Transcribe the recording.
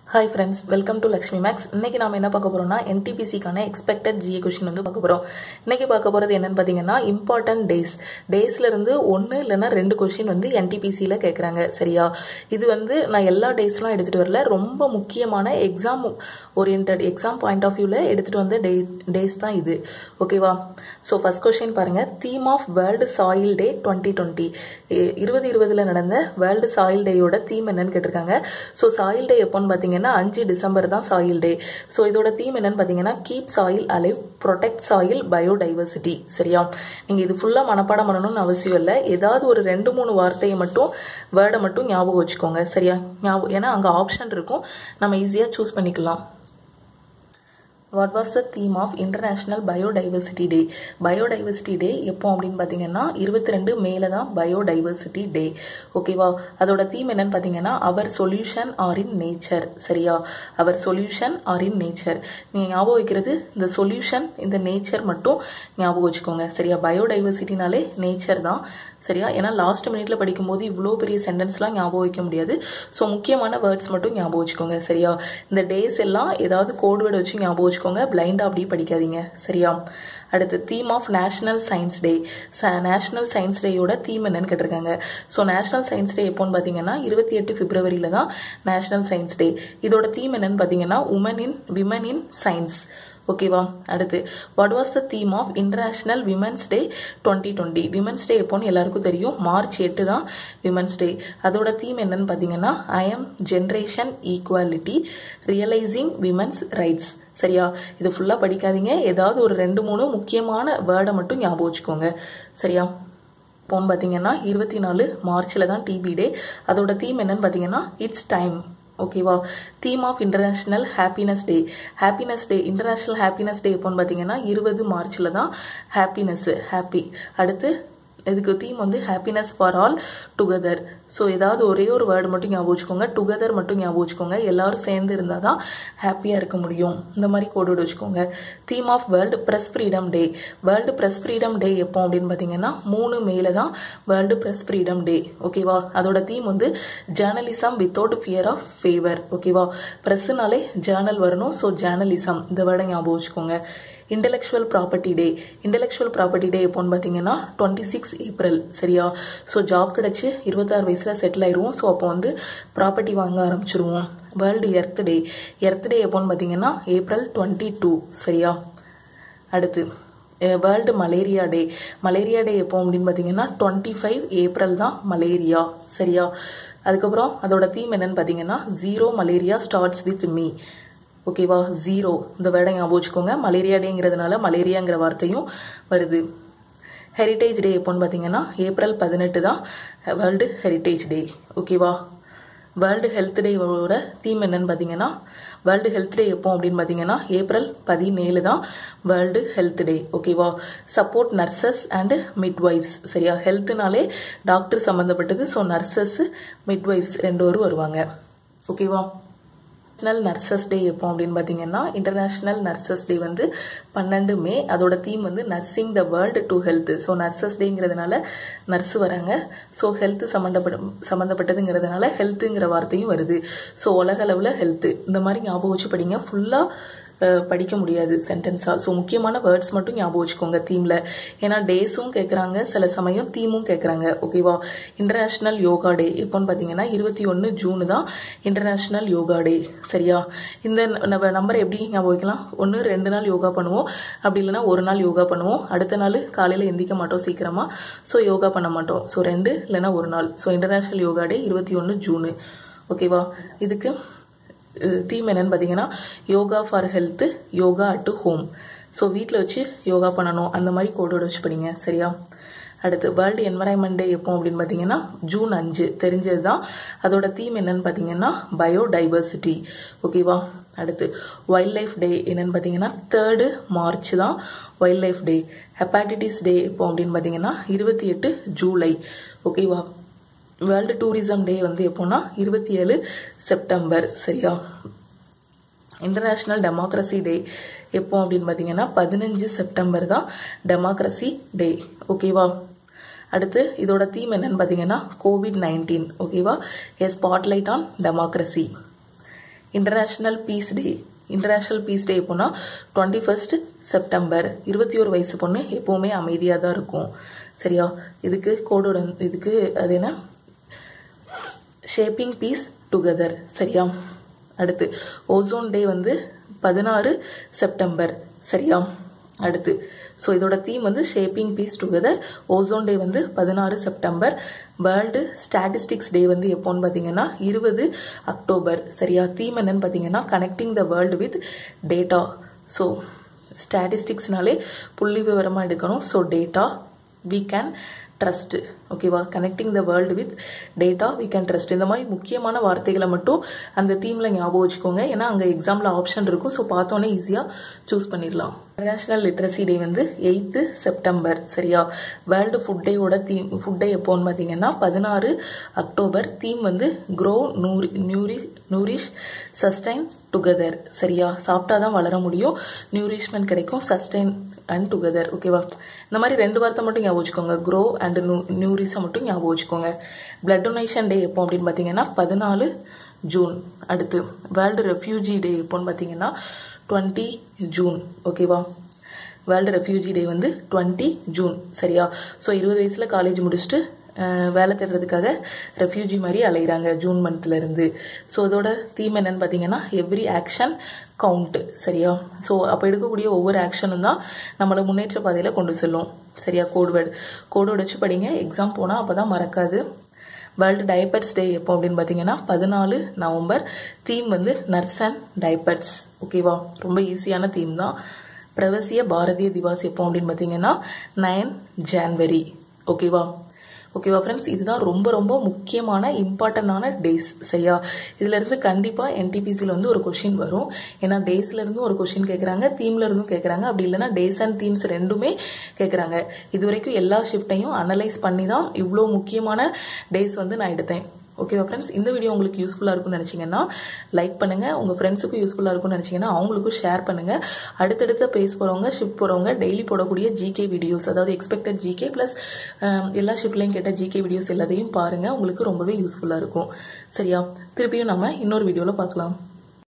hi friends welcome to Lakshmi makes இன்னைக்கு நாம என்ன பார்க்க போறோம்னா என்டிபிசிக்கான எக்ஸ்பெக்டட் ஜிஏ கொஷின் வந்து பார்க்க போறோம் இன்னைக்கு பார்க்க போறது என்னன்னு பார்த்தீங்கன்னா இம்பார்ட்டன்ட் டேஸ் டேஸ்ல இருந்து ஒன்று இல்லைன்னா ரெண்டு கொஷின் வந்து என்டிபிசியில் கேட்குறாங்க சரியா இது வந்து நான் எல்லா டேஸ்லாம் எடுத்துட்டு வரல ரொம்ப முக்கியமான exam oriented exam point of வியூவில் எடுத்துட்டு வந்த டே டேஸ் தான் இது ஓகேவா ஸோ ஃபர்ஸ்ட் கொஷின் பாருங்க theme of world soil day twenty twenty இருபது இருபதுல நடந்த வேர்ல்டு சாயில் டேயோட தீம் என்னன்னு கேட்டிருக்காங்க ஸோ சாயில் டே எப்போன்னு பார்த்தீங்கன்னா அஞ்சு டிசம்பர் தான் சாயில் டே ஸோ இதோட தீம் என்னன்னு பார்த்தீங்கன்னா keep soil alive protect soil biodiversity சரியா நீங்கள் இது ஃபுல்லாக மனப்பாடம் பண்ணணும்னு அவசியம் இல்லை ஏதாவது ஒரு ரெண்டு மூணு வார்த்தையை மட்டும் வேர்டை மட்டும் ஞாபகம் வச்சுக்கோங்க சரியா ஞாபகம் ஏன்னா அங்கே ஆப்ஷன் இருக்கும் நம்ம ஈஸியாக சூஸ் பண்ணிக்கலாம் what was the theme of international biodiversity day biodiversity day எப்போ அப்படின்னு பார்த்தீங்கன்னா இருபத்தி ரெண்டு மேல தான் பயோடைவர்சிட்டி டே ஓகேவா அதோட தீம் என்னன்னு பார்த்தீங்கன்னா our solution are in nature சரியா our solution are in nature நீங்கள் ஞாபகம் வைக்கிறது இந்த சொல்யூஷன் இந்த நேச்சர் மட்டும் ஞாபகம் வச்சுக்கோங்க சரியா பயோடைவர்சிட்டினாலே நேச்சர் தான் சரியா ஏன்னா லாஸ்ட் மினிட்ல படிக்கும்போது இவ்வளோ பெரிய சென்டென்ஸ்லாம் ஞாபகம் வைக்க முடியாது ஸோ முக்கியமான வேர்ட்ஸ் மட்டும் ஞாபகம் வச்சுக்கோங்க சரியா இந்த டேஸ் எல்லாம் ஏதாவது கோட் வேர்டு வச்சு ஞாபகம் வச்சுக்கோங்க பிளைண்டாக அப்படியே படிக்காதீங்க சரியா அடுத்து theme of national science day national science டேயோட தீம் என்னன்னு கேட்டிருக்காங்க ஸோ நேஷனல் சயின்ஸ் டே எப்போன்னு பார்த்தீங்கன்னா இருபத்தி எட்டு பிப்ரவரியில தான் நேஷனல் சயின்ஸ் டே இதோட தீம் என்னன்னு பார்த்தீங்கன்னா women in women in science ஓகேவா அடுத்து what was the theme of international women's day twenty twenty women's day எப்போன்னு எல்லாருக்கும் தெரியும் மார்ச் எட்டு தான் விமன்ஸ் டே அதோட தீம் என்னன்னு பார்த்தீங்கன்னா I am generation equality realising women's rights சரியா இது ஃபுல்லாக படிக்காதீங்க ஏதாவது ஒரு ரெண்டு மூணு முக்கியமான வேர்டை மட்டும் ஞாபகம் வச்சுக்கோங்க சரியா இப்போன்னு பார்த்தீங்கன்னா இருபத்தி நாலு மார்ச்சில் தான் டிபி டே அதோட தீம் என்னன்னு பார்த்தீங்கன்னா இட்ஸ் டைம் ஓகேவா theme of international happiness day happiness day international happiness day எப்போன்னு பார்த்தீங்கன்னா இருபது மார்ச்சில் தான் ஹாப்பினஸ் ஹாப்பி அடுத்து இதுக்கு தீம் வந்து happiness for all together so ஏதாவது ஒரே ஒரு வேர்டு மட்டும் ஞாபகம் வச்சுக்கோங்க டுகெதர் மட்டும் ஞாபகம் வச்சுக்கோங்க எல்லாரும் சேர்ந்து இருந்தால் தான் ஹாப்பியாக இருக்க முடியும் இந்த மாதிரி கோடோடு வச்சுக்கோங்க theme of world press freedom day world press freedom day எப்போ அப்படின்னு பார்த்தீங்கன்னா மூணு மேல தான் வேர்ல்டு ப்ரெஸ் ஃப்ரீடம் டே ஓகேவா அதோட தீம் வந்து journalism without fear of favour ஓகேவா ப்ரெஸ்ஸுனாலே ஜேர்னல் வரணும் ஸோ ஜேர்னலிசம் இந்த வேர்டை ஞாபகம் வச்சுக்கோங்க intellectual property day intellectual property day எப்போன்னு பார்த்தீங்கன்னா டுவெண்ட்டி சிக்ஸ் ஏப்ரல் சரியா ஸோ ஜாப் கிடச்சி இருபத்தாறு வயசில் செட்டில் ஆயிடுவோம் ஸோ அப்போ வந்து ப்ராப்பர்ட்டி வாங்க ஆரம்பிச்சிருவோம் world earth day earth day எப்போன்னு பார்த்தீங்கன்னா ஏப்ரல் டுவெண்ட்டி டூ சரியா அடுத்து world malaria day malaria day எப்போ அப்படின்னு பார்த்தீங்கன்னா டுவெண்ட்டி ஃபைவ் ஏப்ரல் தான் மலேரியா சரியா அதுக்கப்புறம் அதோட தீம் என்னன்னு பார்த்தீங்கன்னா zero malaria starts with me ஓகேவா ஜீரோ இந்த வேர்டை ஞாபகம் வச்சுக்கோங்க மலேரியா டேங்கிறதுனால மலேரியாங்கிற வார்த்தையும் வருது ஹெரிட்டேஜ் டே எப்போன்னு பார்த்தீங்கன்னா ஏப்ரல் பதினெட்டு தான் வேர்ல்டு ஹெரிட்டேஜ் டே ஓகேவா வேர்ல்டு ஹெல்த் டேவோட தீம் என்னன்னு பார்த்தீங்கன்னா வேர்ல்டு ஹெல்த் டே எப்போ அப்படின்னு பார்த்தீங்கன்னா ஏப்ரல் பதினேழு தான் வேர்ல்டு ஹெல்த் டே ஓகேவா சப்போர்ட் நர்சஸ் அண்டு மிட்வைஃப்ஸ் சரியா ஹெல்த்துனாலே டாக்டர் சம்மந்தப்பட்டது ஸோ நர்சஸ் மிட்வைஃப்ஸ் ரெண்டு பேரும் வருவாங்க ஓகேவா நேஷ்னல் நர்சஸ் டே எப்போ அப்படின்னு பார்த்தீங்கன்னா இன்டர்நேஷ்னல் நர்சஸ் டே வந்து பன்னெண்டு மே அதோட தீம் வந்து nursing the world to health so nurses டேங்கிறதுனால நர்ஸ் வராங்க ஸோ ஹெல்த் சம்மந்தப்பட்ட சம்மந்தப்பட்டதுங்கிறதுனால ஹெல்த்துங்கிற வார்த்தையும் வருது ஸோ உலக அளவில் ஹெல்த்து இந்த மாதிரி ஞாபகம் வச்சு படிங்க ஃபுல்லாக படிக்க முடியாது சென்டென்ஸாக ஸோ முக்கியமான வேர்ட்ஸ் மட்டும் ஞாபகம் வச்சுக்கோங்க தீமில் ஏன்னா டேஸும் கேட்குறாங்க சில சமயம் தீமும் கேட்குறாங்க ஓகேவா இன்டர்நேஷ்னல் யோகா டே எப்போன்னு பார்த்தீங்கன்னா இருபத்தி ஒன்று ஜூனு தான் இன்டர்நேஷ்னல் யோகா டே சரியா இந்த நம்ம நம்பரை எப்படி ஞாபகம் வைக்கலாம் ஒன்று ரெண்டு நாள் யோகா பண்ணுவோம் அப்படி இல்லைன்னா ஒரு நாள் யோகா பண்ணுவோம் அடுத்த நாள் காலையில் எந்திக்க மாட்டோம் சீக்கிரமாக ஸோ யோகா பண்ண மாட்டோம் ஸோ ரெண்டு இல்லைன்னா ஒரு நாள் ஸோ இன்டர்நேஷ்னல் யோகா டே இருபத்தி ஒன்று ஜூனு ஓகேவா இதுக்கு தீம் என்னன்னு பார்த்தீங்கன்னா yoga for health yoga at home so வீட்டில் வச்சு யோகா பண்ணணும் அந்த மாதிரி கோடோட வச்சு படிங்க சரியா அடுத்து வேர்ல்டு என்வரான்மெண்ட் டே எப்போ அப்படின்னு பார்த்தீங்கன்னா ஜூன் அஞ்சு தெரிஞ்சது தான் அதோட தீம் என்னன்னு பார்த்தீங்கன்னா பயோடைவர்சிட்டி ஓகேவா அடுத்து வைல்ட் லைஃப் டே என்னன்னு பார்த்தீங்கன்னா தேர்டு மார்ச் தான் wildlife day hepatitis day எப்போ அப்படின்னு பார்த்தீங்கன்னா இருபத்தி எட்டு ஜூலை ஓகேவா வேர்ல்டு டூரிசம் டே வந்து எப்போன்னா இருபத்தி ஏழு செப்டம்பர் சரியா இன்டர்நேஷ்னல் டெமோக்ரஸி டே எப்போ அப்படின்னு பார்த்தீங்கன்னா பதினஞ்சு செப்டம்பர் தான் டெமோக்ரஸி டே ஓகேவா அடுத்து இதோட தீம் என்னன்னு பார்த்தீங்கன்னா கோவிட் நைன்டீன் ஓகேவா a spotlight on democracy international peace day international peace day எப்போனா டுவெண்ட்டி ஃபஸ்ட் செப்டம்பர் இருபத்தி ஒரு வயசு பொண்ணு எப்போவுமே அமைதியாக தான் இருக்கும் சரியா இதுக்கு கோடோட இதுக்கு அது என்ன ஷேப்பிங் பீஸ் டுகெதர் சரியா அடுத்து ஓசோன் டே வந்து பதினாறு செப்டம்பர் சரியா அடுத்து ஸோ இதோட தீம் வந்து shaping peace together ozone day வந்து பதினாறு செப்டம்பர் வேர்ல்டு ஸ்டாட்டிஸ்டிக்ஸ் டே வந்து எப்போன்னு பார்த்தீங்கன்னா இருபது அக்டோபர் சரியா தீம் என்னன்னு பார்த்தீங்கன்னா connecting the world with data so ஸ்டாட்டிஸ்டிக்ஸ்னாலே புள்ளி விவரமாக எடுக்கணும் so data we can trust ஓகேவா connecting the world with data we can trust இந்த மாதிரி முக்கியமான வார்த்தைகளை மட்டும் அந்த தீமில் ஞாபகம் வச்சுக்கோங்க ஏன்னா அங்கே எக்ஸாமில் ஆப்ஷன் இருக்கும் ஸோ பார்த்தோன்னே ஈஸியாக சூஸ் பண்ணிடலாம் இன்டர்நேஷ்னல் லிட்ரஸி டே வந்து எயித்து செப்டம்பர் சரியா வேர்ல்டு ஃபுட் டேயோட தீம் ஃபுட் டே எப்போன்னு பார்த்தீங்கன்னா பதினாறு அக்டோபர் தீம் வந்து க்ரோ நூரி நியூரி நியூரிஷ் சஸ்டைன் டுகெதர் சரியா சாப்பிட்டா தான் வளர முடியும் நியூரிஷ்மெண்ட் கிடைக்கும் சஸ்டைன் அண்ட் டுகெதர் ஓகேவா இந்த மாதிரி ரெண்டு வார்த்தை மட்டும் ஞாபகம் வச்சுக்கோங்க க்ரோ அண்ட் நியூ நியூரிஸை மட்டும் ஞாபகம் வச்சுக்கோங்க பிளட் டொனேஷன் டே எப்போ அப்படின்னு பார்த்தீங்கன்னா பதினாலு ஜூன் அடுத்து வேர்ல்டு ரெஃப்யூஜி டே எப்போன்னு பார்த்தீங்கன்னா டுவெண்ட்டி ஜூன் ஓகேவா வேர்ல்டு ரெஃப்யூஜி டே வந்து டுவெண்ட்டி ஜூன் சரியா ஸோ இருபது வயசில் காலேஜ் முடிச்சுட்டு அஹ், வேலை தேடுறதுக்காக ரெஃப்யூஜி மாதிரி அலைகிறாங்க ஜூன் மந்த்லேருந்து ஸோ இதோட தீம் என்னன்னு பார்த்தீங்கன்னா எவ்ரி ஆக்ஷன் கவுண்ட் சரியா ஸோ அப்போ எடுக்கக்கூடிய ஒவ்வொரு ஆக்ஷனும் தான் நம்மளை முன்னேற்ற பாதையில் கொண்டு செல்லும் சரியா கோட்வேர்டு கோடோட வச்சு படிங்க எக்ஸாம் போனால் அப்போ தான் மறக்காது வேர்ல்டு டைப்பர்ஸ் டே எப்போ அப்படின்னு பார்த்தீங்கன்னா பதினாலு நவம்பர் தீம் வந்து நர்ஸ் அண்ட் டைப்பர்ஸ் ஓகேவா ரொம்ப ஈஸியான தீம் தான் பிரவசிய பாரதிய திவாஸ் எப்போ அப்படின்னு பார்த்தீங்கன்னா நைன் ஜான்வரி ஓகேவா ஓகேவா ஃப்ரெண்ட்ஸ் இதுதான் ரொம்ப ரொம்ப முக்கியமான இம்பார்ட்டண்டான டேஸ் சரியா இதுலேருந்து கண்டிப்பாக என்டிபிசியில் வந்து ஒரு கொஷின் வரும் ஏன்னா டேஸ்லேருந்தும் ஒரு கொஷின் கேட்குறாங்க தீம்லேருந்தும் கேட்குறாங்க அப்படி இல்லைன்னா டேஸ் அண்ட் தீம்ஸ் ரெண்டுமே கேட்குறாங்க இது வரைக்கும் எல்லா ஷிஃப்ட்டையும் அனலைஸ் பண்ணி தான் இவ்வளோ முக்கியமான டேஸ் வந்து நான் எடுத்தேன் ஓகேவா ஃப்ரெண்ட்ஸ் இந்த வீடியோ உங்களுக்கு யூஸ்ஃபுல்லாக இருக்கும்னு நினச்சிங்கன்னா லைக் பண்ணுங்கள் உங்கள் ஃப்ரெண்ட்ஸுக்கும் யூஸ்ஃபுல்லாக இருக்கும்னு நினச்சிங்கன்னா அவங்களுக்கும் ஷேர் பண்ணுங்கள் அடுத்தடுத்த பேஸ் போகிறவங்க ஷிஃப்ட் போகிறவங்க டெய்லி போடக்கூடிய ஜிகே வீடியோஸ் அதாவது எக்ஸ்பெக்டட் ஜிகே ப்ளஸ் எல்லா ஷிஃப்ட்லையும் கேட்ட ஜிகே வீடியோஸ் எல்லாத்தையும் பாருங்கள் உங்களுக்கு ரொம்பவே யூஸ்ஃபுல்லாக இருக்கும் சரியா திருப்பியும் நம்ம இன்னொரு வீடியோவில் பார்க்கலாம்